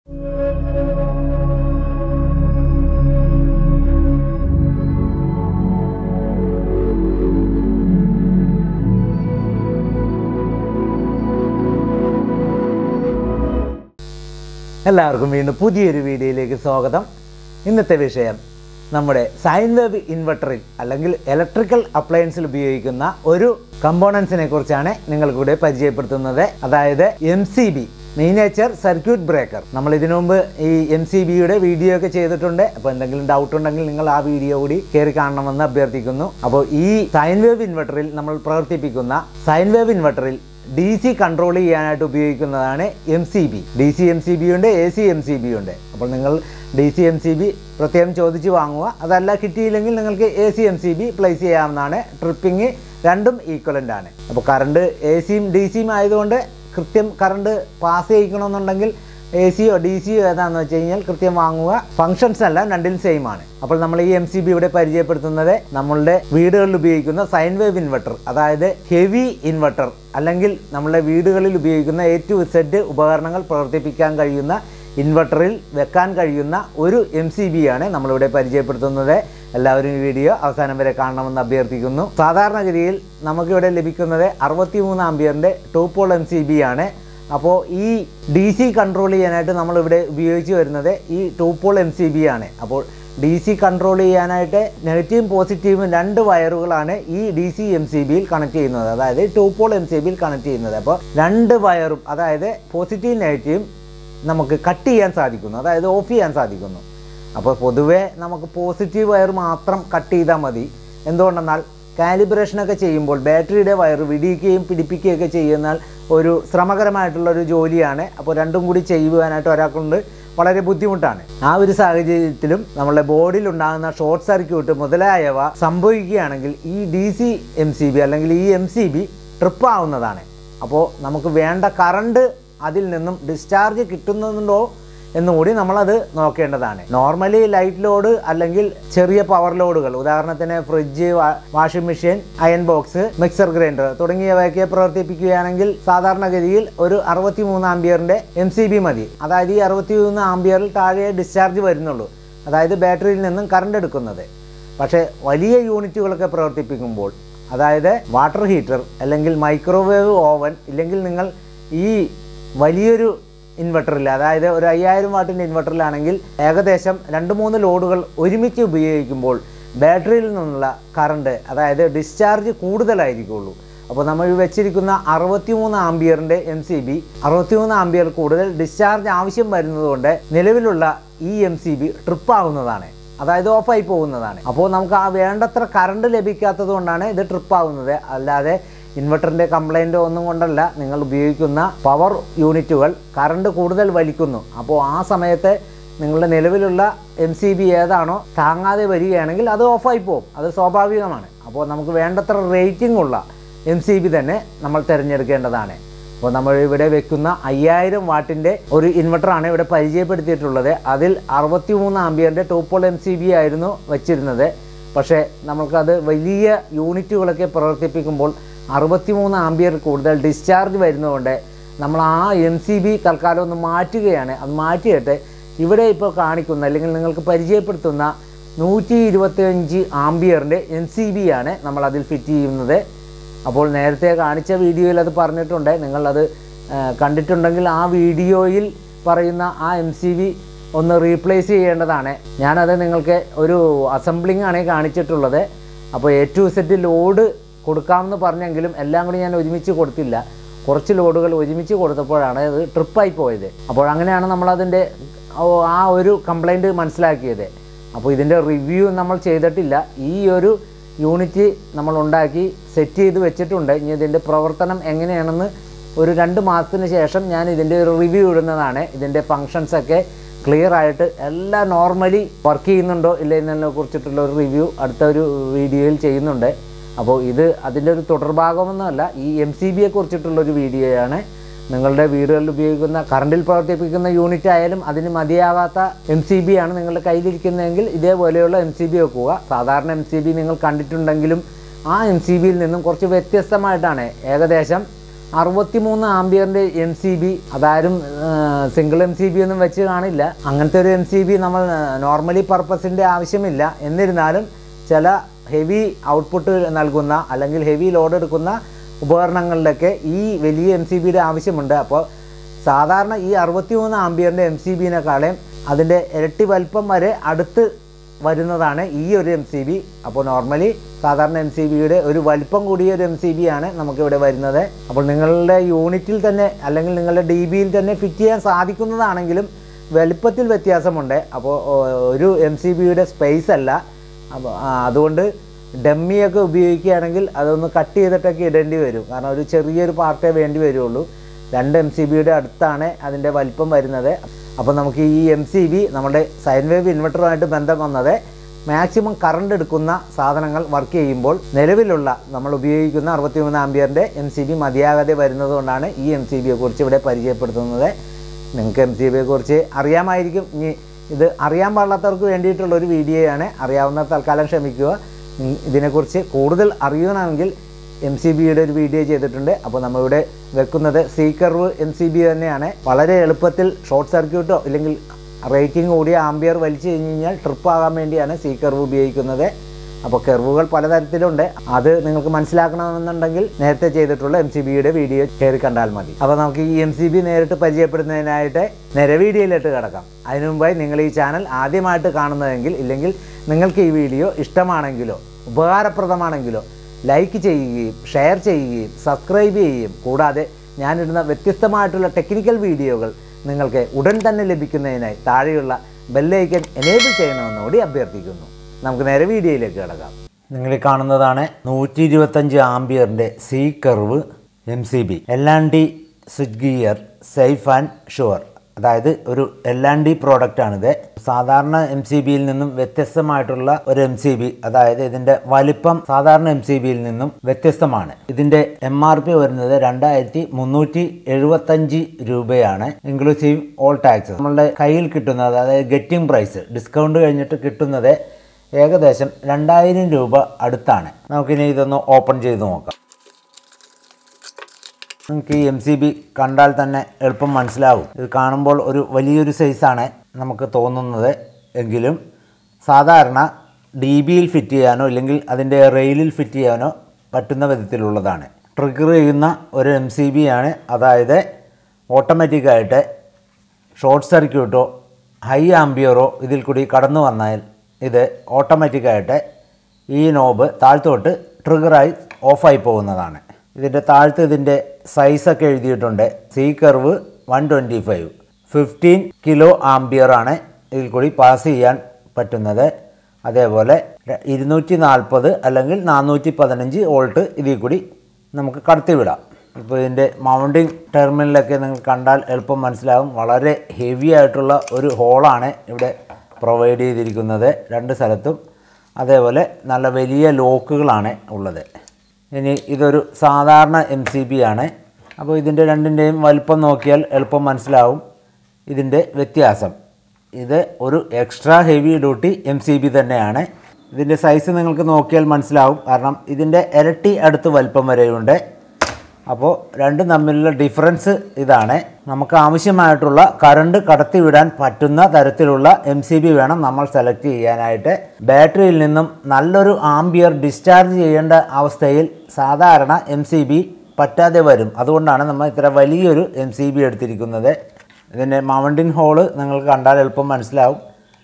എല്ലാവർക്കും വീണ്ടും പുതിയൊരു വീഡിയോയിലേക്ക് സ്വാഗതം ഇന്നത്തെ വിഷയം നമ്മുടെ സൈൻ വേവ് ഇൻവെർട്ടറിൽ അല്ലെങ്കിൽ ഇലക്ട്രിക്കൽ അപ്ലയൻസിൽ ഉപയോഗിക്കുന്ന ഒരു കമ്പോണൻസിനെ കുറിച്ചാണ് നിങ്ങൾക്കൂടെ പരിചയപ്പെടുത്തുന്നത് അതായത് M C B miniature circuit breaker നമ്മൾ ഇതിനു മുമ്പ് ഈ എം സി ബിയുടെ വീഡിയോ ഒക്കെ ചെയ്തിട്ടുണ്ട് അപ്പോൾ എന്തെങ്കിലും ഡൗട്ട് ഉണ്ടെങ്കിൽ നിങ്ങൾ ആ വീഡിയോ കൂടി കയറി കാണണമെന്ന് അഭ്യർത്ഥിക്കുന്നു അപ്പോൾ ഈ സൈൻ വേവ് ഇൻവെർട്ടറിൽ നമ്മൾ പ്രവർത്തിപ്പിക്കുന്ന സൈൻ വേവ് ഇൻവെർട്ടറിൽ ഡി സി കൺട്രോൾ ചെയ്യാനായിട്ട് ഉപയോഗിക്കുന്നതാണ് M C B D C M C B ഉണ്ട് A C M C B ഉണ്ട് അപ്പോൾ നിങ്ങൾ D C M C B പ്രത്യേകം ചോദിച്ച് വാങ്ങുക അതല്ല കിട്ടിയില്ലെങ്കിൽ നിങ്ങൾക്ക് A C M C B place ചെയ്യാവുന്നതാണ് ട്രിപ്പിംഗ് രണ്ടും ഈക്വലൻ്റ് ആണ് അപ്പോൾ കറണ്ട് എ സിയും ഡി സിയും ആയതുകൊണ്ട് കൃത്യം കറണ്ട് പാസ് ചെയ്യിക്കണമെന്നുണ്ടെങ്കിൽ എ സിയോ ഡി സിയോ ഏതാണെന്ന് വെച്ച് കഴിഞ്ഞാൽ കൃത്യം വാങ്ങുക ഫങ്ഷൻസ് എല്ലാം രണ്ടിലും സെയിം ആണ് അപ്പോൾ നമ്മൾ ഈ എം സി ബി ഇവിടെ പരിചയപ്പെടുത്തുന്നത് നമ്മളുടെ വീടുകളിൽ ഉപയോഗിക്കുന്ന സൈൻ വേവ് ഇൻവെർട്ടർ അതായത് ഹെവി ഇൻവെർട്ടർ അല്ലെങ്കിൽ നമ്മുടെ വീടുകളിൽ ഉപയോഗിക്കുന്ന എ ടു സെഡ് ഉപകരണങ്ങൾ പ്രവർത്തിപ്പിക്കാൻ കഴിയുന്ന ഇൻവെർട്ടറിൽ വെക്കാൻ കഴിയുന്ന ഒരു എം സി ബി ആണ് നമ്മളിവിടെ പരിചയപ്പെടുത്തുന്നത് എല്ലാവരും ഈ വീഡിയോ അവസാനം വരെ കാണണമെന്ന് അഭ്യർത്ഥിക്കുന്നു സാധാരണഗതിയിൽ നമുക്കിവിടെ ലഭിക്കുന്നത് അറുപത്തി മൂന്ന് ആംബിയറിൻ്റെ two pole M C B ആണ് അപ്പോൾ ഈ ഡി സി കൺട്രോൾ ചെയ്യാനായിട്ട് നമ്മളിവിടെ ഉപയോഗിച്ച് വരുന്നത് ഈ two pole M C B ആണ് അപ്പോൾ ഡി സി കൺട്രോൾ ചെയ്യാനായിട്ട് നെഗറ്റീവും പോസിറ്റീവും രണ്ട് വയറുകളാണ് ഈ ഡി സി എം സി ബിയിൽ കണക്ട് ചെയ്യുന്നത് അതായത് ടൂ പോൾ എം സി ബിയിൽ കണക്ട് ചെയ്യുന്നത് അപ്പോൾ രണ്ട് വയറും അതായത് പോസിറ്റീവ് നെഗറ്റീവും നമുക്ക് കട്ട് ചെയ്യാൻ സാധിക്കുന്നു അതായത് ഓഫ് ചെയ്യാൻ സാധിക്കുന്നു അപ്പോൾ പൊതുവേ നമുക്ക് പോസിറ്റീവ് വയർ മാത്രം കട്ട് ചെയ്താൽ മതി എന്തുകൊണ്ടെന്നാൽ കാലിബ്രേഷനൊക്കെ ചെയ്യുമ്പോൾ ബാറ്ററിയുടെ വയർ വിടിയിക്കുകയും പിടിപ്പിക്കുകയൊക്കെ ചെയ്യുന്നാൽ ഒരു ശ്രമകരമായിട്ടുള്ള ഒരു ജോലിയാണ് അപ്പോൾ രണ്ടും കൂടി ചെയ്യുവാനായിട്ട് ഒരാൾക്കുണ്ട് വളരെ ബുദ്ധിമുട്ടാണ് ആ ഒരു സാഹചര്യത്തിലും നമ്മുടെ ബോഡിയിൽ ഉണ്ടാകുന്ന ഷോർട്ട് സർക്യൂട്ട് മുതലായവ സംഭവിക്കുകയാണെങ്കിൽ ഈ D C M C B അല്ലെങ്കിൽ ഈ എം സി ബി ട്രിപ്പ് ആവുന്നതാണ് അപ്പോൾ നമുക്ക് വേണ്ട കറണ്ട് അതിൽ നിന്നും ഡിസ്ചാർജ് കിട്ടുന്നുണ്ടോ എന്നുകൂടി നമ്മളത് നോക്കേണ്ടതാണ് നോർമലി ലൈറ്റ് ലോഡ് അല്ലെങ്കിൽ ചെറിയ പവർ ലോഡുകൾ ഉദാഹരണത്തിന് fridge washing machine iron box mixer grinder തുടങ്ങിയവയൊക്കെ പ്രവർത്തിപ്പിക്കുകയാണെങ്കിൽ സാധാരണഗതിയിൽ ഒരു അറുപത്തി മൂന്ന് ആംബിയറിൻ്റെ എം സി ബി മതി അതായത് ഈ അറുപത്തി മൂന്ന് ആംബിയറിൽ താഴെ ഡിസ്ചാർജ് വരുന്നുള്ളൂ അതായത് ബാറ്ററിയിൽ നിന്നും കറണ്ട് എടുക്കുന്നത് പക്ഷേ വലിയ യൂണിറ്റുകളൊക്കെ പ്രവർത്തിപ്പിക്കുമ്പോൾ അതായത് വാട്ടർ ഹീറ്റർ അല്ലെങ്കിൽ മൈക്രോവേവ് ഓവൻ ഇല്ലെങ്കിൽ നിങ്ങൾ ഈ വലിയൊരു ഇൻവെർട്ടറിൽ അതായത് ഒരു അയ്യായിരം വാട്ടിൻ്റെ ഇൻവെർട്ടറിലാണെങ്കിൽ ഏകദേശം രണ്ട് മൂന്ന് ലോഡുകൾ ഒരുമിച്ച് ഉപയോഗിക്കുമ്പോൾ ബാറ്ററിയിൽ നിന്നുള്ള കറണ്ട് അതായത് ഡിസ്ചാർജ് കൂടുതലായിരിക്കുള്ളൂ അപ്പോൾ നമ്മൾ വെച്ചിരിക്കുന്ന അറുപത്തിമൂന്ന് ആംബിയറിൻ്റെ എം സി ബി അറുപത്തിമൂന്ന് ആംബിയർ കൂടുതൽ ഡിസ്ചാർജ് ആവശ്യം വരുന്നതുകൊണ്ട് നിലവിലുള്ള ഈ എം സി ബി ട്രിപ്പ് ആവുന്നതാണ് അതായത് ഓഫായി പോകുന്നതാണ് അപ്പോൾ നമുക്ക് ആ വേണ്ടത്ര കറണ്ട് ലഭിക്കാത്തത് കൊണ്ടാണ് ഇത് ട്രിപ്പ് ആവുന്നത് അല്ലാതെ ഇൻവെർട്ടറിൻ്റെ കംപ്ലൈൻറ്റോ ഒന്നും കൊണ്ടല്ല നിങ്ങൾ ഉപയോഗിക്കുന്ന പവർ യൂണിറ്റുകൾ കറണ്ട് കൂടുതൽ വലിക്കുന്നു അപ്പോൾ ആ സമയത്ത് നിങ്ങളുടെ നിലവിലുള്ള എം സി ബി ഏതാണോ താങ്ങാതെ വരികയാണെങ്കിൽ അത് ഓഫായി പോകും അത് സ്വാഭാവികമാണ് അപ്പോൾ നമുക്ക് വേണ്ടത്ര റേറ്റിംഗ് ഉള്ള എം സി ബി തന്നെ നമ്മൾ തിരഞ്ഞെടുക്കേണ്ടതാണ് അപ്പോൾ നമ്മൾ ഇവിടെ വെക്കുന്ന അയ്യായിരം വാട്ടിൻ്റെ ഒരു ഇൻവെർട്ടറാണ് ഇവിടെ പരിചയപ്പെടുത്തിയിട്ടുള്ളത് അതിൽ അറുപത്തി മൂന്ന് ആംബിയറിൻ്റെ ടോപ്പോൾ എം സി ബി ആയിരുന്നു വെച്ചിരുന്നത് പക്ഷേ നമുക്കത് വലിയ യൂണിറ്റുകളൊക്കെ പ്രവർത്തിപ്പിക്കുമ്പോൾ അറുപത്തിമൂന്ന് ആംബിയർ കൂടുതൽ ഡിസ്ചാർജ് വരുന്നതുകൊണ്ട് നമ്മൾ ആ എം സി ബി തൽക്കാലം ഒന്ന് മാറ്റുകയാണ് അത് മാറ്റിയിട്ട് ഇവിടെ ഇപ്പോൾ കാണിക്കുന്ന അല്ലെങ്കിൽ നിങ്ങൾക്ക് പരിചയപ്പെടുത്തുന്ന നൂറ്റി ഇരുപത്തിയഞ്ച് ആംബിയറിൻ്റെ എം സി ബി ആണ് നമ്മൾ അതിൽ ഫിറ്റ് ചെയ്യുന്നത് അപ്പോൾ നേരത്തെ കാണിച്ച വീഡിയോയിൽ അത് പറഞ്ഞിട്ടുണ്ട് നിങ്ങളത് ആ, കണ്ടിട്ടുണ്ടെങ്കിൽ ആ വീഡിയോയിൽ പറയുന്ന ആ എം സി ബി ഒന്ന് റീപ്ലേസ് ചെയ്യേണ്ടതാണ് ഞാനത് നിങ്ങൾക്ക് ഒരു അസംബ്ലിംഗ് ആണ് കാണിച്ചിട്ടുള്ളത് അപ്പോൾ എ ടു സെറ്റ് ലോഡ് കൊടുക്കാമെന്ന് പറഞ്ഞെങ്കിലും എല്ലാം കൂടി ഞാൻ ഒരുമിച്ച് കൊടുത്തില്ല കുറച്ച് ലോഡുകൾ ഒരുമിച്ച് കൊടുത്തപ്പോഴാണ് അത് ട്രിപ്പായി പോയത് അപ്പോൾ അങ്ങനെയാണ് നമ്മളതിൻ്റെ ഓ- ആ ഒരു കംപ്ലൈൻറ്റ് മനസ്സിലാക്കിയത് അപ്പോൾ ഇതിൻ്റെ റിവ്യൂ നമ്മൾ ചെയ്തിട്ടില്ല ഈ ഒരു യൂണിറ്റ് നമ്മൾ ഉണ്ടാക്കി സെറ്റ് ചെയ്ത് വെച്ചിട്ടുണ്ട് ഇനി ഇതിൻ്റെ പ്രവർത്തനം എങ്ങനെയാണെന്ന് ഒരു രണ്ട് മാസത്തിന് ശേഷം ഞാൻ ഇതിൻ്റെ ഒരു റിവ്യൂ ഇടുന്നതാണ് ഇതിൻ്റെ ഫങ്ഷൻസൊക്കെ ക്ലിയർ ആയിട്ട് എല്ലാം നോർമലി വർക്ക് ചെയ്യുന്നുണ്ടോ ഇല്ല എന്നതിനെ കുറിച്ചിട്ടുള്ള ഒരു റിവ്യൂ അടുത്ത ഒരു വീഡിയോയിൽ ചെയ്യുന്നുണ്ട് അപ്പോൾ ഇത് അതിൻ്റെ ഒരു തുടർഭാഗമൊന്നുമല്ല ഈ എം സി ബിയെ കുറിച്ചിട്ടുള്ളൊരു വീഡിയോയാണ് നിങ്ങളുടെ വീടുകളിൽ ഉപയോഗിക്കുന്ന കറണ്ടിൽ പ്രവർത്തിപ്പിക്കുന്ന യൂണിറ്റ് ആയാലും അതിന് മതിയാകാത്ത എം സി ബി ആണ് നിങ്ങളുടെ കയ്യിലിരിക്കുന്നതെങ്കിൽ ഇതേപോലെയുള്ള എം സി ബി വെക്കുക സാധാരണ എം സി ബി നിങ്ങൾ കണ്ടിട്ടുണ്ടെങ്കിലും ആ എം സി ബിയിൽ നിന്നും കുറച്ച് വ്യത്യസ്തമായിട്ടാണ് ഏകദേശം അറുപത്തിമൂന്ന് ആംബിയറിൻ്റെ എം സി ബി അതാരും സിംഗിൾ എം സി ബി ഒന്നും വെച്ച് കാണില്ല അങ്ങനത്തെ ഒരു എം സി ബി നമ്മൾ നോർമലി പർപ്പസിൻ്റെ ആവശ്യമില്ല എന്നിരുന്നാലും ചില ഹെവി ഔട്ട്പുട്ട് നൽകുന്ന അല്ലെങ്കിൽ ഹെവി ലോഡ് എടുക്കുന്ന ഉപകരണങ്ങളിലൊക്കെ ഈ വലിയ എം സി ബിയുടെ ആവശ്യമുണ്ട് അപ്പോൾ സാധാരണ ഈ അറുപത്തി മൂന്ന് ആംബിയറിൻ്റെ എം സി ബിനെക്കാളും അതിൻ്റെ ഇരട്ടി വലിപ്പം വരെ അടുത്ത് വരുന്നതാണ് ഈ ഒരു എം സി ബി അപ്പോൾ നോർമലി സാധാരണ എം സി ബിയുടെ ഒരു വലിപ്പം കൂടിയ ഒരു എം സി ബി ആണ് നമുക്കിവിടെ വരുന്നത് അപ്പോൾ നിങ്ങളുടെ യൂണിറ്റിൽ തന്നെ അല്ലെങ്കിൽ നിങ്ങളുടെ ഡി ബിയിൽ തന്നെ ഫിറ്റ് ചെയ്യാൻ സാധിക്കുന്നതാണെങ്കിലും വലിപ്പത്തിൽ വ്യത്യാസമുണ്ട് അപ്പോൾ ഒരു എം സി ബിയുടെ സ്പേസ് അല്ല അപ്പോൾ ആ, അതുകൊണ്ട് ഡമ്മിയൊക്കെ ഉപയോഗിക്കുകയാണെങ്കിൽ അതൊന്ന് കട്ട് ചെയ്തിട്ടൊക്കെ ഇടേണ്ടി വരും കാരണം ഒരു ചെറിയൊരു പാർട്ടേ വേണ്ടി വരുള്ളൂ രണ്ട് എം സി ബിയുടെ അടുത്താണ് അതിൻ്റെ വലിപ്പം വരുന്നത് അപ്പോൾ നമുക്ക് ഈ എം സി ബി നമ്മുടെ സൈൻ വേവ് ഇൻവെർട്ടറുമായിട്ട് ബന്ധം വന്നത് മാക്സിമം കറണ്ട് എടുക്കുന്ന സാധനങ്ങൾ വർക്ക് ചെയ്യുമ്പോൾ നിലവിലുള്ള നമ്മൾ ഉപയോഗിക്കുന്ന അറുപത്തി മൂന്ന് ആംബിയറിൻ്റെ എം സി ബി മതിയാകാതെ വരുന്നത് കൊണ്ടാണ് ഈ എം സി ബിയെ കുറിച്ച് ഇവിടെ പരിചയപ്പെടുത്തുന്നത് നിങ്ങൾക്ക് എം സി ബിയെ കുറിച്ച് അറിയാമായിരിക്കും ഇനി ഇത് അറിയാൻ പാടില്ലാത്തവർക്ക് വേണ്ടിയിട്ടുള്ള ഒരു വീഡിയോയാണ് അറിയാവുന്ന തൽക്കാലം ക്ഷമിക്കുക ഉം, ഇതിനെക്കുറിച്ച് കൂടുതൽ അറിയണമെങ്കിൽ എം സി ബിയുടെ ഒരു വീഡിയോ ചെയ്തിട്ടുണ്ട് അപ്പോൾ നമ്മളിവിടെ വെക്കുന്നത് C curve M C B തന്നെയാണ് വളരെ എളുപ്പത്തിൽ ഷോർട്ട് സർക്യൂട്ടോ ഇല്ലെങ്കിൽ റേറ്റിംഗ് കൂടിയ ആംബിയർ വലിച്ചു കഴിഞ്ഞ് കഴിഞ്ഞാൽ ട്രിപ്പ് ആകാൻ വേണ്ടിയാണ് സീ കർവ് ഉപയോഗിക്കുന്നത് അപ്പോൾ കർവുകൾ പലതരത്തിലുണ്ട് അത് നിങ്ങൾക്ക് മനസ്സിലാക്കണമെന്നുണ്ടെങ്കിൽ നേരത്തെ ചെയ്തിട്ടുള്ള എം സി ബിയുടെ വീഡിയോ കയറി കണ്ടാൽ മതി അപ്പോൾ നമുക്ക് ഈ എം സി ബി നേരിട്ട് പരിചയപ്പെടുന്നതിനായിട്ട് നേരെ വീഡിയോയിലേക്ക് കിടക്കാം അതിനു മുമ്പായി നിങ്ങൾ ഈ ചാനൽ ആദ്യമായിട്ട് കാണുന്നതെങ്കിൽ ഇല്ലെങ്കിൽ നിങ്ങൾക്ക് ഈ വീഡിയോ ഇഷ്ടമാണെങ്കിലോ ഉപകാരപ്രദമാണെങ്കിലോ ലൈക്ക് ചെയ്യുകയും ഷെയർ ചെയ്യുകയും സബ്സ്ക്രൈബ് ചെയ്യുകയും കൂടാതെ ഞാനിടുന്ന വ്യത്യസ്തമായിട്ടുള്ള ടെക്നിക്കൽ വീഡിയോകൾ നിങ്ങൾക്ക് ഉടൻ തന്നെ ലഭിക്കുന്നതിനായി താഴെയുള്ള ബെല്ലൈക്കൻ എനേബിൾ ചെയ്യണമെന്നുകൂടി അഭ്യർത്ഥിക്കുന്നു നമുക്ക് നേരെ വീഡിയോയിലേക്ക് കിടക്കാം നിങ്ങൾ കാണുന്നതാണ് നൂറ്റി ഇരുപത്തഞ്ച് ആംബിയറിൻ്റെ C curve M C B L and D switch gear safe and sure അതായത് ഒരു എൽ ആൻഡ് ഡി പ്രോഡക്റ്റാണിത് സാധാരണ എം സി ബിയിൽ നിന്നും വ്യത്യസ്തമായിട്ടുള്ള ഒരു എം സി ബി അതായത് ഇതിൻ്റെ വലിപ്പം സാധാരണ എം സി ബിയിൽ നിന്നും വ്യത്യസ്തമാണ് ഇതിൻ്റെ എം ആർ പി വരുന്നത് രണ്ടായിരത്തി മുന്നൂറ്റി എഴുപത്തഞ്ച് രൂപയാണ് ഇൻക്ലൂസീവ് ഓൾ ടാക്സ് നമ്മളുടെ കയ്യിൽ കിട്ടുന്നത് അതായത് ഗെറ്റിംഗ് പ്രൈസ് ഡിസ്കൗണ്ട് കഴിഞ്ഞിട്ട് കിട്ടുന്നത് ഏകദേശം രണ്ടായിരം രൂപ അടുത്താണ് നമുക്കിനി ഇതൊന്ന് ഓപ്പൺ ചെയ്ത് നോക്കാം നമുക്ക് ഈ എം സി ബി കണ്ടാൽ തന്നെ എളുപ്പം മനസ്സിലാവും ഇത് കാണുമ്പോൾ ഒരു വലിയൊരു സൈസാണ് നമുക്ക് തോന്നുന്നത് എങ്കിലും സാധാരണ ഡി ബിയിൽ ഫിറ്റ് ചെയ്യാനോ ഇല്ലെങ്കിൽ അതിൻ്റെ റെയിലിൽ ഫിറ്റ് ചെയ്യാനോ പറ്റുന്ന വിധത്തിലുള്ളതാണ് ട്രിഗർ ചെയ്യുന്ന ഒരു എം സി ബി ആണ് അതായത് ഓട്ടോമാറ്റിക്കായിട്ട് ഷോർട്ട് സർക്യൂട്ടോ ഹൈ ആംബിയറോ ഇതിൽ കൂടി കടന്നു വന്നാൽ ഇത് ഓട്ടോമാറ്റിക്കായിട്ട് ഈ നോബ് താഴ്ത്തോട്ട് ട്രിഗറായി ഓഫായി പോകുന്നതാണ് ഇതിൻ്റെ താഴത്ത് ഇതിൻ്റെ സൈസൊക്കെ എഴുതിയിട്ടുണ്ട് C curve one twenty five fifteen kilo ആംബിയറാണ് ഇതിൽ കൂടി പാസ് ചെയ്യാൻ പറ്റുന്നത് അതേപോലെ ഇരുന്നൂറ്റി നാൽപ്പത് അല്ലെങ്കിൽ നാനൂറ്റി പതിനഞ്ച് വോൾട്ട് ഇതിൽ കൂടി നമുക്ക് കടത്തിവിടാം ഇപ്പോൾ ഇതിൻ്റെ മൗണ്ടിങ് ടെർമിനലൊക്കെ നിങ്ങൾ കണ്ടാൽ എളുപ്പം മനസ്സിലാകും വളരെ ഹെവി ആയിട്ടുള്ള ഒരു ഹോളാണ് ഇവിടെ പ്രൊവൈഡ് ചെയ്തിരിക്കുന്നത് രണ്ട് സ്ഥലത്തും അതേപോലെ നല്ല വലിയ ലോക്കുകളാണ് ഉള്ളത് ഇനി ഇതൊരു സാധാരണ എം സി ബി ആണ് അപ്പോൾ ഇതിൻ്റെ രണ്ടിൻ്റെയും വലിപ്പം നോക്കിയാൽ എളുപ്പം മനസ്സിലാവും ഇതിൻ്റെ വ്യത്യാസം ഇത് ഒരു extra heavy duty M C B തന്നെയാണ് ഇതിൻ്റെ സൈസ് നിങ്ങൾക്ക് നോക്കിയാൽ മനസ്സിലാവും കാരണം ഇതിൻ്റെ ഇരട്ടി അടുത്ത് വലിപ്പം വരെയുണ്ട് അപ്പോൾ രണ്ടും തമ്മിലുള്ള ഡിഫറൻസ് ഇതാണ് നമുക്ക് ആവശ്യമായിട്ടുള്ള കറണ്ട് കടത്തിവിടാൻ പറ്റുന്ന തരത്തിലുള്ള എം സി ബി വേണം നമ്മൾ സെലക്ട് ചെയ്യാനായിട്ട് ബാറ്ററിയിൽ നിന്നും നല്ലൊരു ആംബിയർ ഡിസ്ചാർജ് ചെയ്യേണ്ട അവസ്ഥയിൽ സാധാരണ എം സി ബി പറ്റാതെ വരും അതുകൊണ്ടാണ് നമ്മൾ ഇത്ര വലിയൊരു എം സി ബി എടുത്തിരിക്കുന്നത് ഇതിൻ്റെ മൗണ്ടിൻ ഹോള് നിങ്ങൾക്ക് കണ്ടാൽ എളുപ്പം മനസ്സിലാവും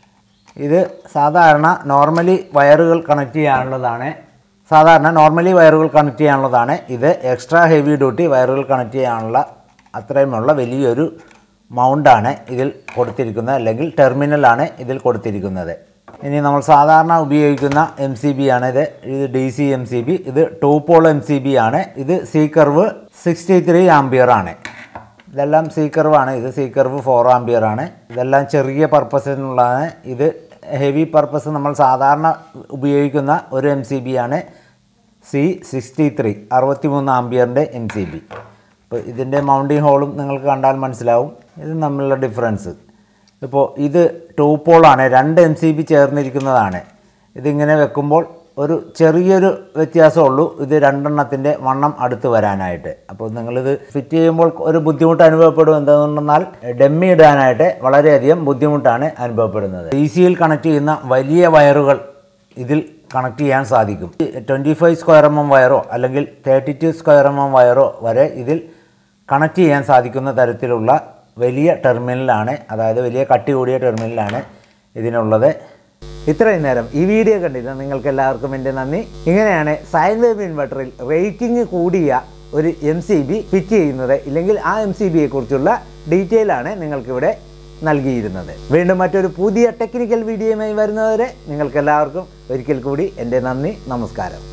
ഇത് സാധാരണ നോർമലി വയറുകൾ കണക്ട് ചെയ്യാനുള്ളതാണ് സാധാരണ നോർമലി വയറുകൾ കണക്ട് ചെയ്യാനുള്ളതാണ് ഇത് എക്സ്ട്രാ ഹെവി ഡ്യൂട്ടി വയറുകൾ കണക്ട് ചെയ്യാനുള്ള അത്രയുമുള്ള വലിയൊരു മൗണ്ടാണ് ഇതിൽ കൊടുത്തിരിക്കുന്നത് അല്ലെങ്കിൽ ടെർമിനലാണ് ഇതിൽ കൊടുത്തിരിക്കുന്നത് ഇനി നമ്മൾ സാധാരണ ഉപയോഗിക്കുന്ന എം സി ബി ആണ് ഇത് ഇത് D C M C B ഇത് two pole M C B ആണ് ഇത് C curve sixty three ampere ആണ് ഇതെല്ലാം സി കർവാണ് ഇത് സി കർവ് ഫോർ ആംബിയർ ആണ് ഇതെല്ലാം ചെറിയ പർപ്പസിനുള്ളതാണ് ഇത് ഹെവി പർപ്പസ് നമ്മൾ സാധാരണ ഉപയോഗിക്കുന്ന ഒരു എം സി ബി ആണ് സി സിക്സ്റ്റി ത്രീ അറുപത്തി മൂന്ന് ആംബിയറിൻ്റെ എം സി ബി അപ്പോൾ ഇതിൻ്റെ മൗണ്ടിങ് ഹോളും നിങ്ങൾക്ക് കണ്ടാൽ മനസ്സിലാവും ഇത് തമ്മിലുള്ള ഡിഫറൻസ് ഇപ്പോൾ ഇത് ടൂ പോളാണ് രണ്ട് എം സി ബി ചേർന്നിരിക്കുന്നതാണ് ഇതിങ്ങനെ വെക്കുമ്പോൾ ഒരു ചെറിയൊരു വ്യത്യാസമുള്ളൂ ഇത് രണ്ടെണ്ണത്തിൻ്റെ വണ്ണം അടുത്ത് വരാനായിട്ട് അപ്പോൾ നിങ്ങളിത് ഫിറ്റ് ചെയ്യുമ്പോൾ ഒരു ബുദ്ധിമുട്ട് അനുഭവപ്പെടും എന്തെന്നാൽ ഡെമ്മി ഇടാനായിട്ട് വളരെയധികം ബുദ്ധിമുട്ടാണ് അനുഭവപ്പെടുന്നത് ഡി സിയിൽ കണക്ട് ചെയ്യുന്ന വലിയ വയറുകൾ ഇതിൽ കണക്ട് ചെയ്യാൻ സാധിക്കും twenty five square M M വയറോ അല്ലെങ്കിൽ thirty two square M M വയറോ വരെ ഇതിൽ കണക്ട് ചെയ്യാൻ സാധിക്കുന്ന തരത്തിലുള്ള വലിയ ടെർമിനലാണ് അതായത് വലിയ കട്ടി കൂടിയ ടെർമിനലാണ് ഇതിനുള്ളത് ഇത്രയും നേരം ഈ വീഡിയോ കണ്ടിരുന്ന നിങ്ങൾക്ക് എല്ലാവർക്കും എൻ്റെ നന്ദി ഇങ്ങനെയാണ് സൈൻ വേവ് ഇൻവെർട്ടറിൽ റേറ്റിംഗ് കൂടിയ ഒരു എം സി ബി ഫിറ്റ് ചെയ്യുന്നത് ഇല്ലെങ്കിൽ ആ എം സി ബിയെ കുറിച്ചുള്ള ഡീറ്റെയിൽ ആണ് നിങ്ങൾക്കിവിടെ നൽകിയിരുന്നത് വീണ്ടും മറ്റൊരു പുതിയ ടെക്നിക്കൽ വീഡിയോയുമായി വരുന്നവരെ നിങ്ങൾക്ക് എല്ലാവർക്കും ഒരിക്കൽ കൂടി എൻ്റെ നന്ദി നമസ്കാരം